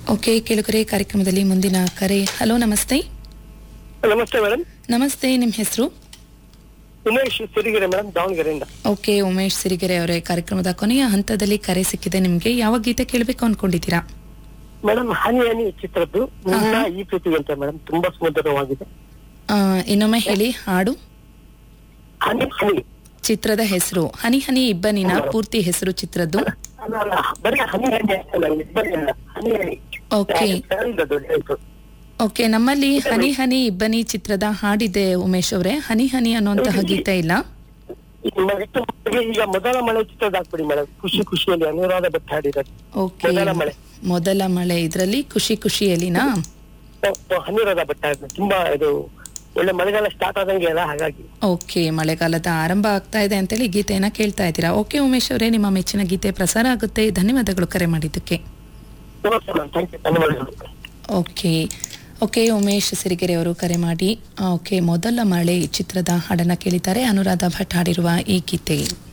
Okay ಕೇಳುಗರೆ ಕಾರ್ಯಕ್ರಮದಲ್ಲಿ ಮುಂದಿನ ಕರೆ ಹಲೋ ನಮಸ್ತೆ ನಮಸ್ತೆ ಮೇಡಮ್ ನಮಸ್ತೆ ನಿಮ್ಮ ಹೆಸರು ಉಮೇಶ್ ಸಿರಿಗೆರೆ ಮೇಡಮ್ ದಾವಣಗೆರೆಯಿಂದ ಓಕೆ ಉಮೇಶ್ ಸಿರಿಗೆರೆ ಅವರೇ ಕಾರ್ಯಕ್ರಮದ ಕೊನೆಯ ಹಂತದಲ್ಲಿ ಕರೆ ಸಿಕ್ಕಿದೆ ನಿಮಗೆ ಯಾವ ಗೀತೆ ಕೇಳಬೇಕು ಅನ್ಕೊಂಡಿದ್ದೀರಾ ಮೇಡಮ್ ಹನಿ ಹನಿ ಚಿತ್ರದ್ದು ನಿನ್ನ ಈ ಪ್ರೀತಿಗೆ ಅಂತ ಮೇಡಮ್ ತುಂಬಾ ಸುಮಧುರವಾಗಿದೆ ಆ, ಇನ್ನೊಮ್ಮೆ ಹೇಳಿ ಹಾಡು ಹನಿ ಹನಿ ಚಿತ್ರದ ಹೆಸರು ಹನಿ ಹನಿ ಇಬ್ಬನಿನ ಪೂರ್ತಿ ಹೆಸರು ಚಿತ್ರದ್ದು ಅಲ್ಲ ಅಲ್ಲ ಬರೀ ಹನಿ ಹನಿ ಅಷ್ಟಲ್ಲ ಇಬ್ಬರಿ ಅಲ್ಲ ಹನಿ ಹನಿ Okay. ಸರಿದ ದೊಡ್ಡ ಹೆಸರು. ಓಕೆ ನಮ್ಮಲ್ಲಿ ಹನಿ ಹನಿ ಇಬ್ಬನಿ ಚಿತ್ರದ ಹಾಡಿದೆ ಉಮೇಶ್ ಅವರೇ ಹನಿ ಹನಿ ಅನ್ನುವಂತಹ ಗೀತೆ ಇಲ್ಲ ಈ ಮರೆತು ಮನೆಗೆ ಈಗ ಮೊದಲ ಮಳೆ ಚಿತ್ರದ ಹಾಕ್ಬಿಡಿ ಮೇಡಮ್ ಖುಷಿ ಖುಷಿಯಲ್ಲಿ ಅನುರಾಧ ಭಟ್ ಹಾಡಿರೋದು ಓಕೆ ಮೊದಲ ಮಳೆ. ಮೊದಲ ಮಳೆ ಇದರಲ್ಲಿ ಖುಷಿ ಖುಷಿಯಲ್ಲಿನಾ ಓ, ಓ, ಅನುರಾಧ ಭಟ್ ಹಾಡಿದ್ದು ತುಂಬಾ ಇದು ಒಳ್ಳೆ ಮಳೆಗಾಲ ಸ್ಟಾರ್ಟ್ ಆದಂಗೆ ಅಲ್ಲ ಹಾಗಾಗಿ ಓಕೆ ಮಳೆಗಾಲದ ಆರಂಭ ಆಗ್ತಾ ಇದೆ ಅಂತೇಳಿ ಗೀತೆಯನ್ನ ಕೇಳ್ತಾ ಇದ್ದೀರಾ ಓಕೆ ಉಮೇಶ್ ಅವರೇ ನಿಮ್ಮ ಮೆಚ್ಚಿನ ಗೀತೆ ಪ್ರಸಾರ ಆಗುತ್ತೆ ಧನ್ಯವಾದಗಳು ಕರೆ ಮಾಡಿದ್ದಕ್ಕೆ ನಮಸ್ತೆ ಮೇಡಮ್ ಥ್ಯಾಂಕ್ ಯು ಧನ್ಯವಾದಗಳು ಓಕೆ ಓಕೆ ಉಮೇಶ್ ಸಿರಿಗೆರೆ ಅವರು ಕರೆ ಮಾಡಿ ಓಕೆ ಮೊದಲ ಮಳೆ ಚಿತ್ರದ ಹಾಡನ್ನ ಕೇಳಿದ್ದಾರೆ ಅನುರಾಧ ಭಟ್ ಹಾಡಿರುವ ಈ ಗೀತೆ